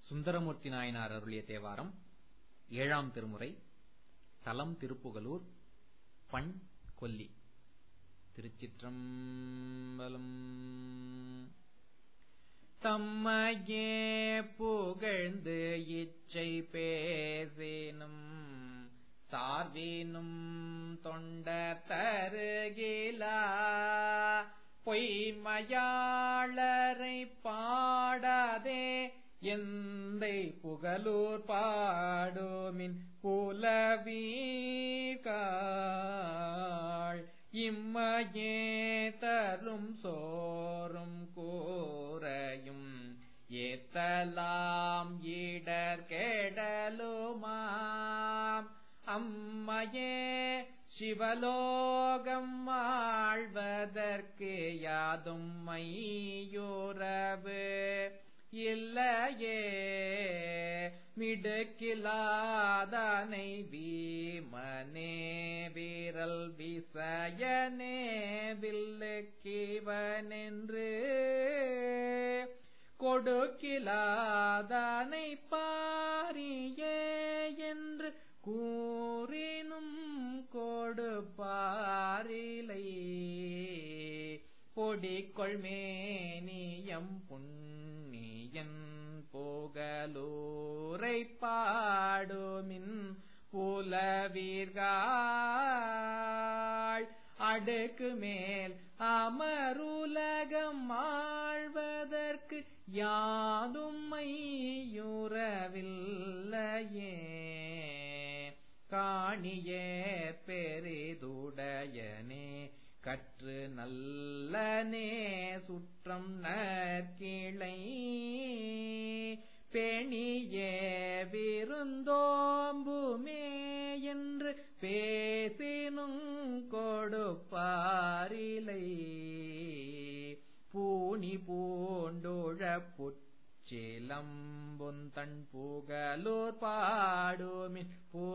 சுந்தரமூர்த்தி நாயனார் அருளிய தேவாரம் ஏழாம் திருமுறை தலம் திருப்புகலூர் பண் கொல்லி திருச்சிற்றம்பலம் தம்மையே புகழ்ந்து இச்சை பேசினும் சார்வீனும் தொண்ட தருகிலா பொய்மையாளரை பாடாதே எந்தை புகழூர் பாடுமின் புலவீகாள் இம்மையே தரும் சோறும் கூரையும் ஏத்தலாம் இடர் கெடலுமாம் அம்மையே சிவலோகம் ஆழ்வதற்கு யாதும் மையுறவு இல்லையே மிடுக்கிலாதனை வீமனே வீரல் விசயனே வில்லுக்கிவனென்று கொடுக்கிலாதனை பாரியே என்று கூறினும் கொடுப்பாரிலை பொடிக்கொள்மேனியம் புண்ணியன் போகலூரை பாடுமின் புலவீர்காள் அடுக்கு மேல் அமருலகம் ஆழ்வதற்கு யாதும் மையுறவில்லையே காணியே பெரிதுடையனே கற்று நல்லனே சுற்றம் நற்கிளை பெணியே விருந்தோம்புமே என்று பேசினும் கொடுப்பாரிலை பூனி பூண்டுழ புச்சிலம்புந்தன் புகலூர் பாடுமின்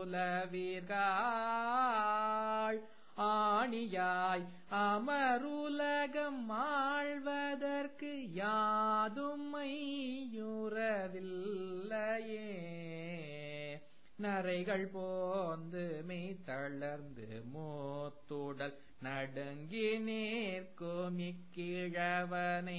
புலவீர்காள் ஆணியாய் அமருலகம் ஆழ்வதற்கு யாதும் மையுறவில்லையே நரைகள் போந்து மெய் தளர்ந்து மூத்துடல் நடுங்கி நேர்க்கும் இக்கிழவனை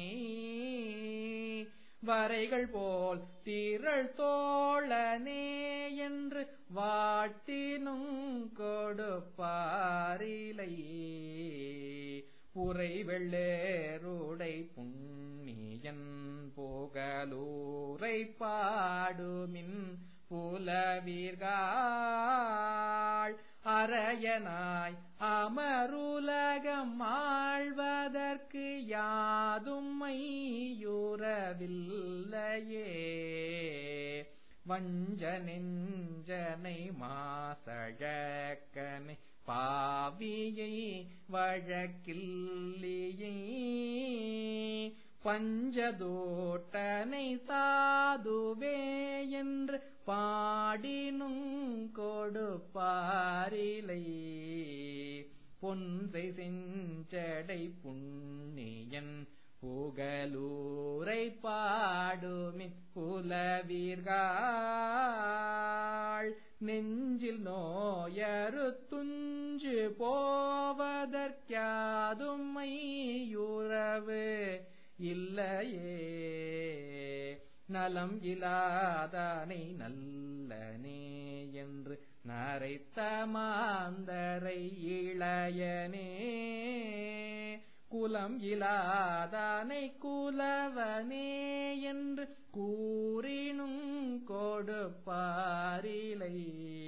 வரைகள் போல் திரள் தோழனே என்று வாட்டினும் கொடுப்பாரிலை உரை வெள்ளேருடை புண்ணியன் போகலூரை பாடுமின் புலவீர்காள் அரையனாய் அமருலகம் ஆழ்வதற்கு யாதும் மையுறவில்லையே வஞ்ச நெஞ்சனை மாசழக்கனை பாவியை வழக்கில்லியை பஞ்சதோட்டனை சாதுவே என்று பாடினும் கொடுப்பாரிலை பொன்சை செஞ்சடை புண்ணியன் புகலூரை பாடுமின் புலவீர்காள் நெஞ்சில் நோயரு துஞ்சு போவதற்காதும் மையுறவு இல்லையே நலம் இலாதானை நல்லனே என்று நரைத்த மாந்தரை இளையனே குலம் இலாதானை குலவனே என்று கூறினும் கொடுப்பாரிலை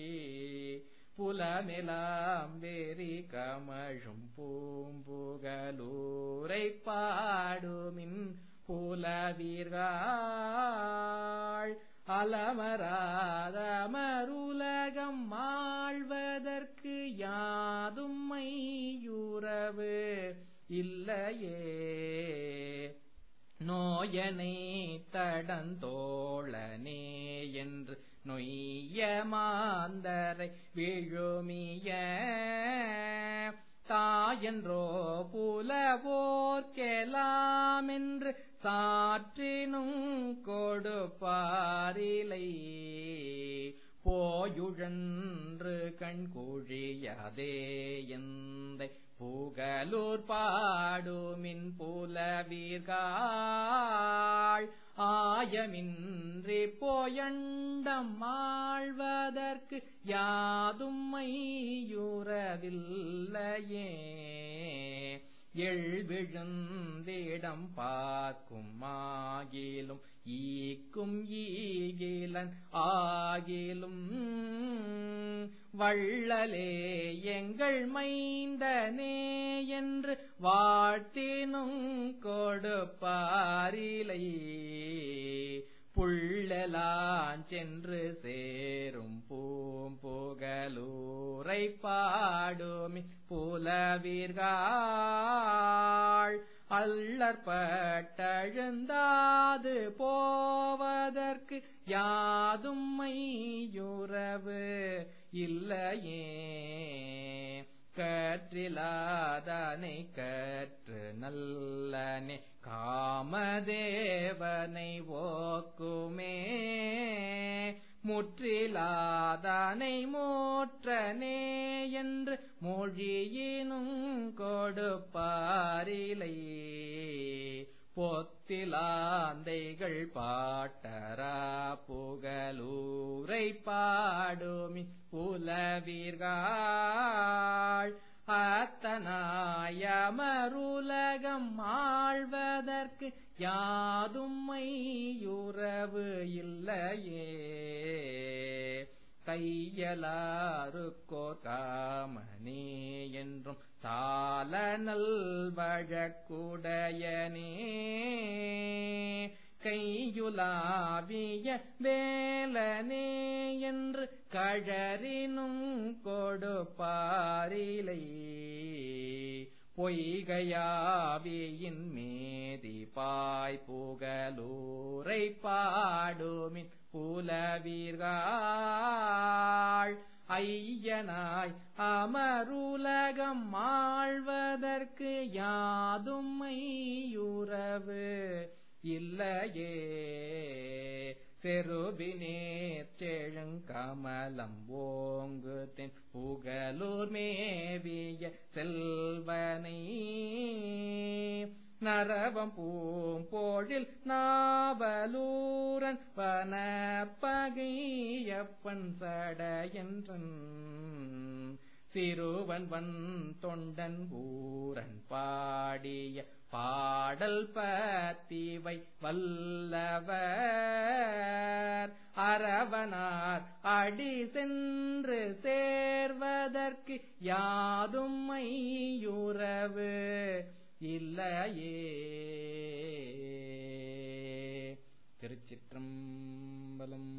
புலமெலாம் வேரி கமழும் பூம்புகலூரை பாடுமின் புலவீர்காள் அலமராதமருலகம் ஆழ்வதற்கு யாதும் மையுறவு இல்லையே நோயனை தடந்தோழனே என்று நொய்ய மாந்தரை விழுமிய தாயன்றோ புலவோர்க்கெலாம் என்று சாற்றினும் கொடுப்பாரிலை போயுழன்று கண்குழியதே எந்தை புகலூர் பாடுமின் புலவீர்காள் ஆயமின்றி போயண்டம் ஆழ்வதற்கு யாதும் மையுறவில்லையே எழுவிழுந்திடம் பார்க்கும் ஆகிலும் ஈக்கும் ஈகிலன் ஆகிலும் வள்ளலே எங்கள் மைந்தனே என்று வாழ்த்தினும் கொடுப்பாரிலை புள்ளலாஞ்சென்று சேரும் பூம்புகலூரை பாடுமி புலவீர்காள் அல்லற்பட்டழுந்தாது போவதற்கு யாதும் மையுறவு இல்லையே கற்றிலாதனை கற்று நல்லனே காமதேவனை ஓக்குமே முற்றிலாதனை மோற்றனே என்று மொழியினும் கொடுப்பாரிலை பொத்திலாந்தைகள் பாட்டரா புகலூரை பாடுமி புலவீர்காள் அத்தனாயமருலகம் ஆழ்வதற்கு யாதும் மையுறவு இல்லையே கையலாருக்கோர் காமனே என்றும் சால நல்வழக்குடையனே கையுலாவிய வேலனே என்று கழறினும் கொடுப்பாரிலை பொய்கையாவியின் மேதி பாய் புகலூரை பாடுமின் புலவீர்காள் ஐயனாய் அமருலகம் ஆழ்வதற்கு யாதும் மையுறவு இல்லையே செருபினேர் செழுங்கமலம் ஓங்கு தென் புகலூர் மேவிய செல்வனை நரவம் பூம்போழில் நாவலூரன் வனப்பகையப்பன் சடையன்றன் சிறுவன் வன் தொண்டன் ஊரன் பாடிய பாடல் பத்திவை வல்லவர் அரவனார் அடி சென்று சேர்வதற்கு யாதும் மையுறவு இல்லையே திருச்சிற்றம்பலம்